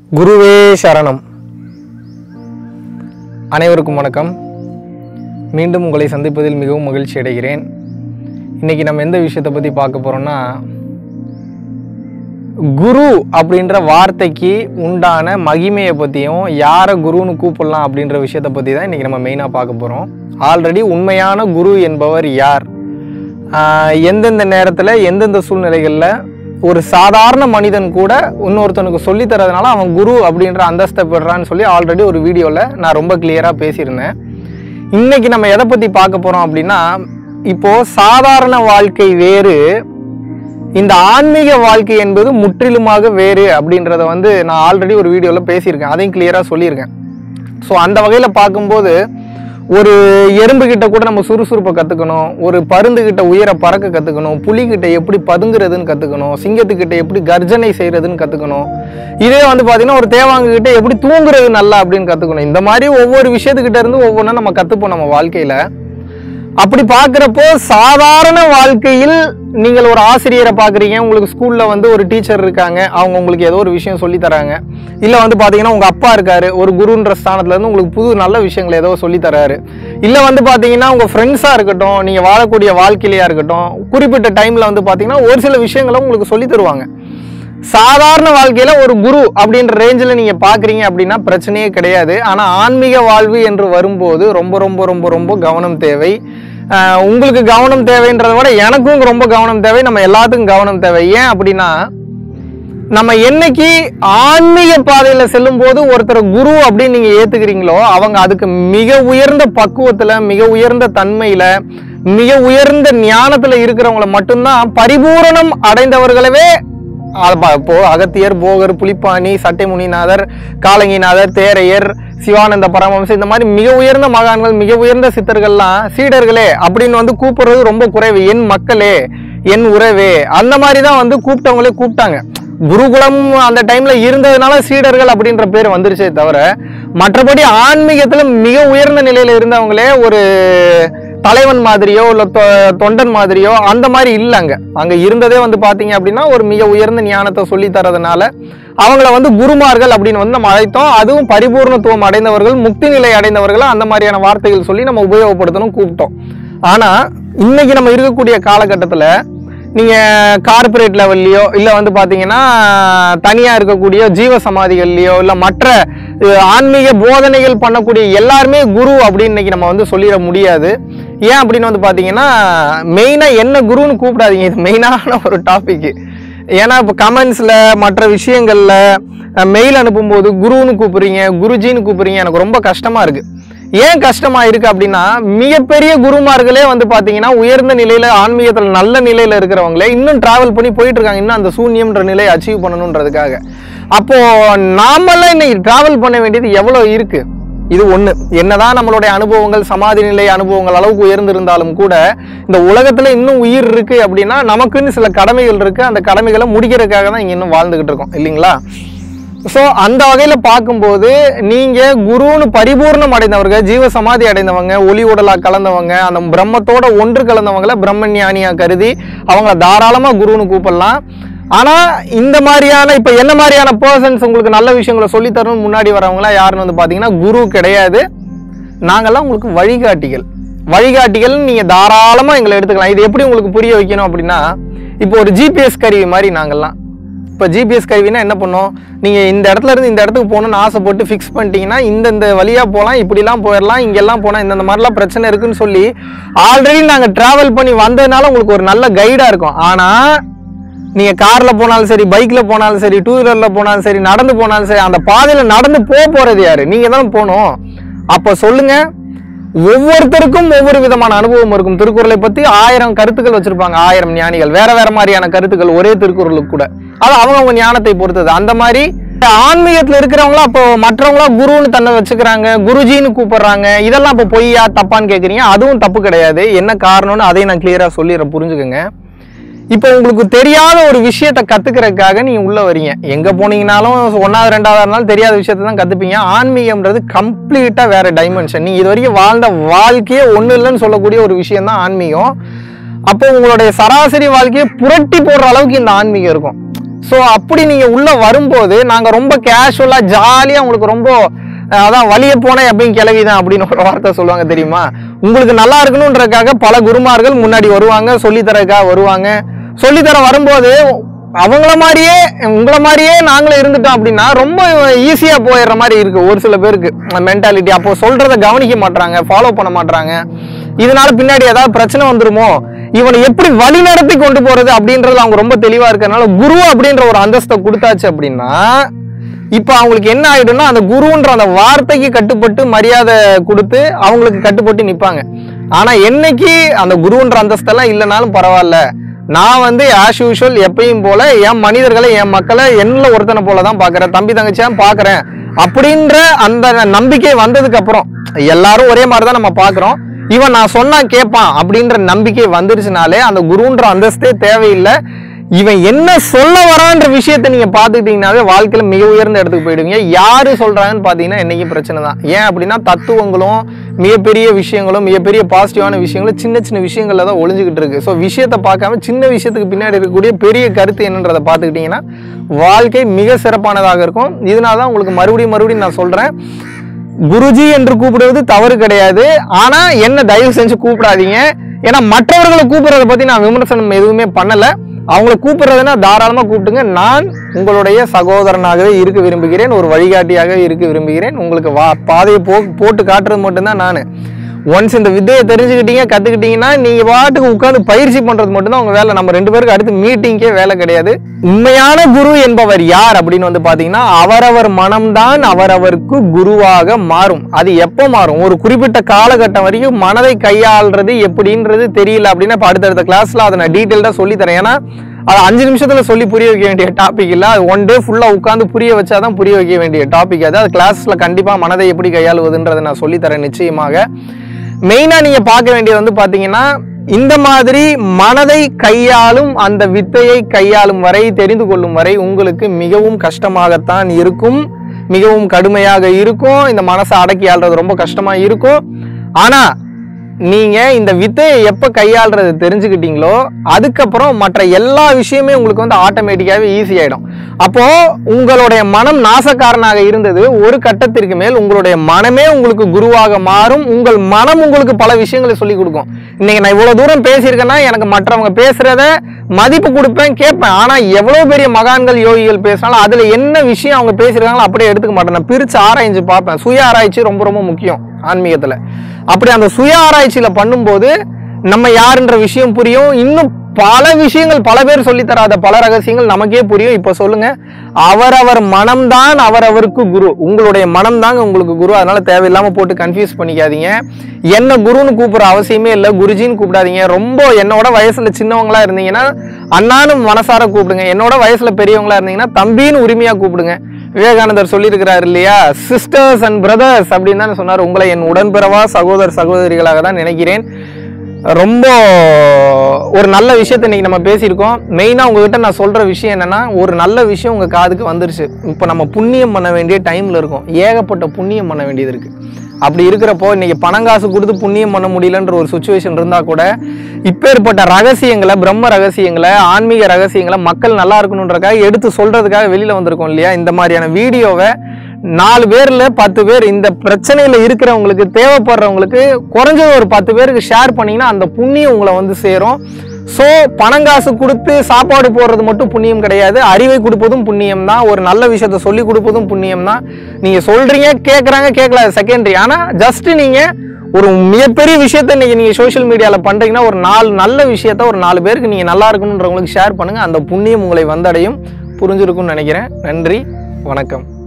குருவே சரணம் அனைவருக்கும் வணக்கம் மீண்டும் உங்களை சந்திப்பதில் மிகவும் மகிழ்ச்சி அடைகிறேன் இன்னைக்கு நம்ம எந்த விஷயத்தை பற்றி பார்க்க போகிறோம்னா குரு அப்படின்ற வார்த்தைக்கு உண்டான மகிமையை பற்றியும் யாரை குருன்னு கூப்பிடலாம் அப்படின்ற விஷயத்தை பற்றி தான் இன்றைக்கி நம்ம மெயினாக பார்க்க போகிறோம் ஆல்ரெடி உண்மையான குரு என்பவர் யார் ஆஹ் எந்தெந்த நேரத்தில் எந்தெந்த சூழ்நிலைகளில் ஒரு சாதாரண மனிதன் கூட இன்னொருத்தனுக்கு சொல்லித் தரதுனால அவன் குரு அப்படின்ற அந்தஸ்தை பெறான்னு சொல்லி ஆல்ரெடி ஒரு வீடியோவில் நான் ரொம்ப கிளியராக பேசியிருந்தேன் இன்னைக்கு நம்ம எதை பற்றி பார்க்க போகிறோம் அப்படின்னா இப்போது சாதாரண வாழ்க்கை வேறு இந்த ஆன்மீக வாழ்க்கை என்பது முற்றிலுமாக வேறு அப்படின்றத வந்து நான் ஆல்ரெடி ஒரு வீடியோவில் பேசியிருக்கேன் அதையும் கிளியராக சொல்லியிருக்கேன் ஸோ அந்த வகையில் பார்க்கும்போது ஒரு எறும்பு கிட்ட கூட நம்ம சுறுசுறுப்பை கற்றுக்கணும் ஒரு பருந்து கிட்ட உயர பறக்க கற்றுக்கணும் புலி கிட்ட எப்படி பதுங்குறதுன்னு கற்றுக்கணும் சிங்கத்துக்கிட்ட எப்படி கர்ஜனை செய்கிறதுன்னு கற்றுக்கணும் இதே வந்து பார்த்தீங்கன்னா ஒரு தேவாங்க கிட்ட எப்படி தூங்குறது நல்லா அப்படின்னு கற்றுக்கணும் இந்த மாதிரி ஒவ்வொரு விஷயத்துக்கிட்ட இருந்து ஒவ்வொன்றா நம்ம கற்றுப்போம் நம்ம வாழ்க்கையில் அப்படி பார்க்குறப்போ சாதாரண வாழ்க்கையில் நீங்கள் ஒரு ஆசிரியரை பார்க்குறீங்க உங்களுக்கு ஸ்கூலில் வந்து ஒரு டீச்சர் இருக்காங்க அவங்க உங்களுக்கு ஏதோ ஒரு விஷயம் சொல்லி தராங்க இல்லை வந்து பார்த்தீங்கன்னா உங்கள் அப்பா இருக்காரு ஒரு குருன்ற ஸ்தானத்துல இருந்து உங்களுக்கு புது நல்ல விஷயங்களை ஏதோ சொல்லி தராரு இல்லை வந்து பார்த்தீங்கன்னா உங்கள் ஃப்ரெண்ட்ஸாக இருக்கட்டும் நீங்கள் வாழக்கூடிய வாழ்க்கையிலையா இருக்கட்டும் குறிப்பிட்ட டைமில் வந்து பார்த்தீங்கன்னா ஒரு சில விஷயங்களை உங்களுக்கு சொல்லி தருவாங்க சாதாரண வாழ்க்கையில ஒரு குரு அப்படின்ற ரேஞ்சில் நீங்க பாக்குறீங்க அப்படின்னா பிரச்சனையே கிடையாது ஆனா ஆன்மீக வாழ்வு என்று வரும்போது ரொம்ப ரொம்ப ரொம்ப ரொம்ப கவனம் தேவை ஆஹ் உங்களுக்கு கவனம் தேவைன்றதை விட எனக்கும் ரொம்ப கவனம் தேவை நம்ம எல்லாத்துக்கும் கவனம் தேவை ஏன் அப்படின்னா நம்ம என்னைக்கு ஆன்மீக பாதையில செல்லும் போது ஒருத்தர் குரு அப்படின்னு நீங்க ஏத்துக்கிறீங்களோ அவங்க அதுக்கு மிக உயர்ந்த பக்குவத்துல மிக உயர்ந்த தன்மையில மிக உயர்ந்த ஞானத்துல இருக்கிறவங்கள மட்டும்தான் பரிபூரணம் அடைந்தவர்களவே அது பா- இப்போ அகத்தியர் போகர் புலிப்பாணி சட்டைமுனிநாதர் காலங்கிநாதர் தேரையர் சிவானந்த பரமஹம்சர் இந்த மாதிரி மிக உயர்ந்த மகான்கள் மிக உயர்ந்த சித்தர்கள்லாம் சீடர்களே அப்படின்னு வந்து கூப்பிடுறது ரொம்ப குறைவு என் மக்களே என் உறவே அந்த மாதிரி தான் வந்து கூப்பிட்டவங்களே கூப்பிட்டாங்க குருகுலம் அந்த டைம்ல இருந்ததுனால சீடர்கள் அப்படின்ற பேர் வந்துருச்சே தவிர மற்றபடி ஆன்மீகத்துல மிக உயர்ந்த நிலையில இருந்தவங்களே ஒரு தலைவன் மாதிரியோ இல்ல தொ- தொண்டன் மாதிரியோ அந்த மாதிரி இல்ல அங்க அங்க இருந்ததே வந்து பாத்தீங்க அப்படின்னா ஒரு மிக உயர்ந்த ஞானத்தை சொல்லி தரதுனால அவங்கள வந்து குருமார்கள் அப்படின்னு வந்து நம்ம அழைத்தோம் அதுவும் பரிபூர்ணத்துவம் அடைந்தவர்கள் முக்தி நிலை அடைந்தவர்கள் அந்த மாதிரியான வார்த்தைகள் சொல்லி நம்ம உபயோகப்படுத்தணும் கூப்பிட்டோம் ஆனா இன்னைக்கு நம்ம இருக்கக்கூடிய காலகட்டத்துல நீங்க கார்ப்பரேட் லெவல்லையோ இல்ல வந்து பாத்தீங்கன்னா தனியா இருக்கக்கூடிய ஜீவ சமாதிகள்லயோ இல்ல மற்ற அஹ், ஆன்மீக போதனைகள் பண்ணக்கூடிய எல்லாருமே குரு அப்படின்னு இன்னைக்கு நம்ம வந்து சொல்லிட முடியாது ஏன் அப்படின்னு வந்து பாத்தீங்கன்னா மெயினா என்ன குருன்னு கூப்பிடாதீங்க இது மெயினான ஒரு டாபிக் ஏன்னா இப்போ கமெண்ட்ஸ்ல மற்ற விஷயங்கள்ல மெயில் அனுப்பும்போது குருன்னு கூப்பிடுறீங்க குருஜின்னு கூப்பிடுறீங்க எனக்கு ரொம்ப கஷ்டமா இருக்கு ஏன் கஷ்டமா இருக்கு அப்படின்னா மிகப்பெரிய குருமார்களே வந்து பாத்தீங்கன்னா உயர்ந்த நிலையில ஆன்மீகத்துல நல்ல நிலையில இருக்கிறவங்களே இன்னும் டிராவல் பண்ணி போயிட்டு இருக்காங்க இன்னும் அந்த சூன்யம்ன்ற நிலையை அச்சீவ் பண்ணணுன்றதுக்காக அப்போ நாமெல்லாம் இன்னைக்கு டிராவல் பண்ண வேண்டியது எவ்வளவு இருக்கு இது ஒண்ணு என்னதான் நம்மளுடைய அனுபவங்கள் சமாதி நிலை அனுபவங்கள் அளவுக்கு உயர்ந்திருந்தாலும் கூட இந்த உலகத்துல இன்னும் உயிர் இருக்கு அப்படின்னா நமக்குன்னு சில கடமைகள் இருக்கு அந்த கடமைகளை முடிக்கிறதுக்காக தான் இங்க இன்னும் வாழ்ந்துகிட்டு இருக்கோம் இல்லைங்களா ஸோ அந்த வகையில் பார்க்கும்போது நீங்கள் குருன்னு பரிபூர்ணம் அடைந்தவர்கள் ஜீவ சமாதி அடைந்தவங்க ஒளி உடலா கலந்தவங்க அந்த பிரம்மத்தோட ஒன்று கலந்தவங்கள பிரம்ம ஞானியா கருதி அவங்கள தாராளமாக குருன்னு கூப்பிடலாம் ஆனால் இந்த மாதிரியான இப்போ என்ன மாதிரியான பர்சன்ஸ் உங்களுக்கு நல்ல விஷயங்களை சொல்லித் தரணும்னு முன்னாடி வரவங்களாம் யாருன்னு வந்து பார்த்தீங்கன்னா குரு கிடையாது நாங்கெல்லாம் உங்களுக்கு வழிகாட்டிகள் வழிகாட்டிகள் நீங்கள் தாராளமாக எங்களை எடுத்துக்கலாம் இது எப்படி உங்களுக்கு புரிய வைக்கணும் அப்படின்னா இப்போ ஒரு ஜிபிஎஸ் கருவி மாதிரி நாங்கெல்லாம் இப்போ ஜிபிஎஸ் கருவினா என்ன பண்ணும் நீங்கள் இந்த இடத்துல இருந்து இந்த இடத்துக்கு போகணும்னு ஆசைப்பட்டு ஃபிக்ஸ் பண்ணிட்டீங்கன்னா இந்த இந்த வழியாக போகலாம் இப்படிலாம் போயிடலாம் இங்கெல்லாம் போனால் இந்த மாதிரிலாம் பிரச்சனை இருக்குன்னு சொல்லி ஆல்ரெடி நாங்கள் ட்ராவல் பண்ணி வந்ததுனால உங்களுக்கு ஒரு நல்ல கைடாக இருக்கும் ஆனால் நீங்கள் காரில் போனாலும் சரி பைக்கில் போனாலும் சரி டூ வீலரில் போனாலும் சரி நடந்து போனாலும் சரி அந்த பாதையில் நடந்து போக போகிறது யாரு நீங்கள் தான் போகணும் அப்போ சொல்லுங்கள் ஒவ்வொருத்தருக்கும் ஒவ்வொரு விதமான அனுபவம் இருக்கும் திருக்குறளை பத்தி ஆயிரம் கருத்துக்கள் வச்சிருப்பாங்க ஆயிரம் ஞானிகள் வேற வேற மாதிரியான கருத்துக்கள் ஒரே திருக்குறளுக்கு கூட அது அவங்கவங்க ஞானத்தை பொறுத்தது அந்த மாதிரி ஆன்மீகத்துல இருக்கிறவங்களா அப்போ மற்றவங்களா குருன்னு தன்னை வச்சுக்கிறாங்க குருஜின்னு கூப்பிடுறாங்க இதெல்லாம் இப்போ பொய்யா தப்பான்னு கேக்குறீங்க அதுவும் தப்பு கிடையாது என்ன காரணம்னு அதையும் நான் கிளியரா சொல்லிடுறேன் புரிஞ்சுக்கோங்க இப்போ உங்களுக்கு தெரியாத ஒரு விஷயத்தை கத்துக்கிறதுக்காக நீங்க உள்ள வரீங்க எங்க போனீங்கனாலும் ஒன்னாவது ரெண்டாவது இருந்தாலும் தெரியாத விஷயத்தை தான் கத்துப்பீங்க ஆன்மீகம்ன்றது கம்ப்ளீட்டா வேற டைமென்ஷன் நீங்க இது வரைக்கும் வாழ்ந்த வாழ்க்கையே ஒண்ணு இல்லைன்னு சொல்லக்கூடிய ஒரு விஷயம் தான் ஆன்மீகம் அப்போ உங்களுடைய சராசரி வாழ்க்கையை புரட்டி போடுற அளவுக்கு இந்த ஆன்மீகம் இருக்கும் ஸோ அப்படி நீங்க உள்ள வரும்போது நாங்க ரொம்ப கேஷுவலா ஜாலியா உங்களுக்கு ரொம்ப அஹ், அதான் வழிய போனேன் எப்பயும் கிளவிதான் அப்படின்னு ஒரு வார்த்தை சொல்லுவாங்க தெரியுமா உங்களுக்கு நல்லா இருக்கணுன்றதுக்காக பல குருமார்கள் முன்னாடி வருவாங்க சொல்லித்தரக்காக வருவாங்க சொல்லித்தர வரும்போது அவங்கள மாதிரியே உங்கள மாதிரியே நாங்களும் இருந்துட்டோம் அப்படின்னா ரொம்ப ஈஸியா போயிடுற மாதிரி இருக்கு ஒரு சில பேருக்கு மென்டாலிட்டி அப்போ சொல்றத கவனிக்க மாட்றாங்க ஃபாலோ பண்ண மாட்றாங்க இதனால பின்னாடி ஏதாவது பிரச்சனை வந்துருமோ இவனை எப்படி வழி நடத்தி கொண்டு போறது அப்படின்றதுல அவங்க ரொம்ப தெளிவா இருக்கறனால குரு அப்படின்ற ஒரு அந்தஸ்தை கொடுத்தாச்சு அப்படின்னா இப்போ அவங்களுக்கு என்ன ஆயிடும்னா அந்த குருன்ற அந்த வார்த்தைக்கு கட்டுப்பட்டு மரியாதை கொடுத்து அவங்களுக்கு கட்டுப்பட்டு நிப்பாங்க ஆனா என்னைக்கு அந்த குருன்ற அந்தஸ்தெல்லாம் இல்லைனாலும் பரவாயில்ல நான் வந்து ஆஸ் யூஷுவல் எப்பயும் போல என் மனிதர்களை என் மக்களை என்ன ஒருத்தனை போல தான் பார்க்கறேன் தம்பி தங்கச்சியா பார்க்கறேன் அப்படின்ற அந்த நம்பிக்கை வந்ததுக்கு அப்புறம் எல்லாரும் ஒரே மாதிரி தான் நம்ம பார்க்கறோம் இவன் நான் சொன்னா கேட்பான் அப்படின்ற நம்பிக்கை வந்துருச்சுனாலே அந்த குருன்ற அந்தஸ்தே தேவையில்லை இவன் என்ன சொல்ல வரான்ற விஷயத்தை நீங்க பாத்துக்கிட்டீங்கன்னாவே வாழ்க்கையில மிக உயர்ந்த இடத்துக்கு போயிடுவீங்க யாரு சொல்றாங்கன்னு பாத்தீங்கன்னா என்னைக்கும் பிரச்சனை தான் ஏன் அப்படின்னா தத்துவங்களும் மிகப்பெரிய விஷயங்களும் மிகப்பெரிய பாசிட்டிவான விஷயங்களும் சின்ன சின்ன விஷயங்கள்ல தான் ஒளிஞ்சுக்கிட்டு இருக்கு ஸோ விஷயத்தை பார்க்காம சின்ன விஷயத்துக்கு பின்னாடி இருக்கக்கூடிய பெரிய கருத்து என்னன்றதை பார்த்துக்கிட்டீங்கன்னா வாழ்க்கை மிக சிறப்பானதாக இருக்கும் இதனால தான் உங்களுக்கு மறுபடியும் மறுபடியும் நான் சொல்றேன் குருஜி என்று கூப்பிடுவது தவறு கிடையாது ஆனா என்ன தயவு செஞ்சு கூப்பிடாதீங்க ஏன்னா மற்றவர்களை கூப்பிடுறத பத்தி நான் விமர்சனம் எதுவுமே பண்ணல அவங்கள கூப்பிடுறதுன்னா தாராளமா கூப்பிட்டுங்க நான் உங்களுடைய சகோதரனாகவே இருக்க விரும்புகிறேன் ஒரு வழிகாட்டியாக இருக்க விரும்புகிறேன் உங்களுக்கு வா பாதையை போ போட்டு காட்டுறது மட்டும்தான் நான் ஒன்ஸ் இந்த வித்தையை தெரிஞ்சுக்கிட்டீங்க கத்துக்கிட்டீங்கன்னா நீங்க பாட்டுக்கு உட்கார்ந்து பயிற்சி பண்றது மட்டும்தான் உங்க வேலை நம்ம ரெண்டு பேருக்கு அடுத்து மீட்டிங்கே வேலை கிடையாது உண்மையான குரு என்பவர் யார் அப்படின்னு வந்து பாத்தீங்கன்னா அவரவர் மனம்தான் அவரவருக்கு குருவாக மாறும் அது எப்போ மாறும் ஒரு குறிப்பிட்ட காலகட்டம் வரைக்கும் மனதை கையாள்றது எப்படின்றது தெரியல அப்படின்னா இப்போ அடுத்தடுத்த கிளாஸ்ல அதை நான் டீட்டெயில்டாக சொல்லி தரேன் ஏன்னா அது அஞ்சு நிமிஷத்துல சொல்லி புரிய வைக்க வேண்டிய டாபிக் இல்ல அது ஒன் டே ஃபுல்லா உட்காந்து புரிய வச்சாதான் புரிய வைக்க வேண்டிய டாபிக் அது அது கிளாஸ்ல கண்டிப்பா மனதை எப்படி கையாளுவதுன்றதை நான் சொல்லி தரேன் நிச்சயமாக மெயினா நீங்க பார்க்க வேண்டியது வந்து பாத்தீங்கன்னா இந்த மாதிரி மனதை கையாளும் அந்த வித்தையை கையாளும் வரை தெரிந்து கொள்ளும் வரை உங்களுக்கு மிகவும் கஷ்டமாகத்தான் இருக்கும் மிகவும் கடுமையாக இருக்கும் இந்த மனசை அடக்கி ஆள்றது ரொம்ப கஷ்டமா இருக்கும் ஆனா நீங்க இந்த வித்தையை எப்ப கையாளுறது தெரிஞ்சுக்கிட்டீங்களோ அதுக்கப்புறம் மற்ற எல்லா விஷயமே உங்களுக்கு வந்து ஆட்டோமேட்டிக்காவே ஈஸி ஆயிடும் அப்போ உங்களுடைய மனம் நாசக்காரனாக இருந்தது ஒரு கட்டத்திற்கு மேல் உங்களுடைய மனமே உங்களுக்கு குருவாக மாறும் உங்கள் மனம் உங்களுக்கு பல விஷயங்களை சொல்லி கொடுக்கும் இன்னைக்கு நான் இவ்வளவு தூரம் பேசியிருக்கேன்னா எனக்கு மற்றவங்க பேசுறத மதிப்பு கொடுப்பேன் கேட்பேன் ஆனா எவ்வளவு பெரிய மகான்கள் யோகிகள் பேசினாலும் அதுல என்ன விஷயம் அவங்க பேசியிருக்காங்களோ அப்படியே எடுத்துக்க மாட்டேன் நான் பிரிச்சு ஆராய்ஞ்சு பார்ப்பேன் சுய ஆராய்ச்சி ரொம்ப ரொம்ப முக்கியம் ஆன்மீகத்துல அப்படி அந்த சுய ஆராய்ச்சியில பண்ணும்போது நம்ம யாருன்ற விஷயம் புரியும் இன்னும் பல விஷயங்கள் பல பேர் சொல்லித் தராத பல ரகசியங்கள் நமக்கே புரியும் இப்ப சொல்லுங்க அவரவர் மனம்தான் அவரவருக்கு குரு உங்களுடைய மனம் தாங்க உங்களுக்கு குரு அதனால தேவையில்லாம போட்டு கன்ஃபியூஸ் பண்ணிக்காதீங்க என்ன குருன்னு கூப்பிடுற அவசியமே இல்லை குருஜின்னு கூப்பிடாதீங்க ரொம்ப என்னோட வயசுல சின்னவங்களா இருந்தீங்கன்னா அண்ணான்னு மனசார கூப்பிடுங்க என்னோட வயசுல பெரியவங்களா இருந்தீங்கன்னா தம்பின்னு உரிமையா கூப்பிடுங்க விவேகானந்தர் சொல்லியிருக்கிறார் இல்லையா சிஸ்டர்ஸ் அண்ட் பிரதர்ஸ் அப்படின்னு தான் சொன்னார் உங்களை என் உடன்பிறவா சகோதர சகோதரிகளாக தான் நினைக்கிறேன் ரொம்ப ஒரு நல்ல விஷயத்தை இன்னைக்கு நம்ம பேசியிருக்கோம் மெயினாக உங்ககிட்ட நான் சொல்கிற விஷயம் என்னன்னா ஒரு நல்ல விஷயம் உங்கள் காதுக்கு வந்துருச்சு இப்போ நம்ம புண்ணியம் பண்ண வேண்டிய டைமில் இருக்கோம் ஏகப்பட்ட புண்ணியம் பண்ண வேண்டியது இருக்குது அப்படி இருக்கிறப்போ இன்னைக்கு பணம் காசு கொடுத்து புண்ணியம் பண்ண முடியலன்ற ஒரு சுச்சுவேஷன் இருந்தால் கூட இப்பேற்பட்ட ரகசியங்களை பிரம்ம ரகசியங்களை ஆன்மீக ரகசியங்களை மக்கள் நல்லா இருக்கணுன்றக்காக எடுத்து சொல்றதுக்காக வெளியில வந்திருக்கோம் இல்லையா இந்த மாதிரியான வீடியோவை நாலு பேர்ல பத்து பேர் இந்த பிரச்சனையில இருக்கிறவங்களுக்கு தேவைப்படுறவங்களுக்கு குறைஞ்சது ஒரு பத்து பேருக்கு ஷேர் பண்ணீங்கன்னா அந்த புண்ணியம் உங்களை வந்து சேரும் ஸோ பணங்காசு கொடுத்து சாப்பாடு போடுறது மட்டும் புண்ணியம் கிடையாது அறிவை கொடுப்பதும் புண்ணியம் தான் ஒரு நல்ல விஷயத்த சொல்லி கொடுப்பதும் புண்ணியம் தான் நீங்க சொல்றீங்க கேட்குறாங்க கேட்கல செகண்டரி ஆனா ஜஸ்ட் நீங்க ஒரு மிகப்பெரிய விஷயத்த இன்னைக்கு நீங்க சோஷியல் மீடியால பண்றீங்கன்னா ஒரு நாலு நல்ல விஷயத்த ஒரு நாலு பேருக்கு நீங்க நல்லா இருக்கணுன்றவங்களுக்கு ஷேர் பண்ணுங்க அந்த புண்ணியம் உங்களை வந்தடையும் புரிஞ்சிருக்கும்னு நினைக்கிறேன் நன்றி வணக்கம்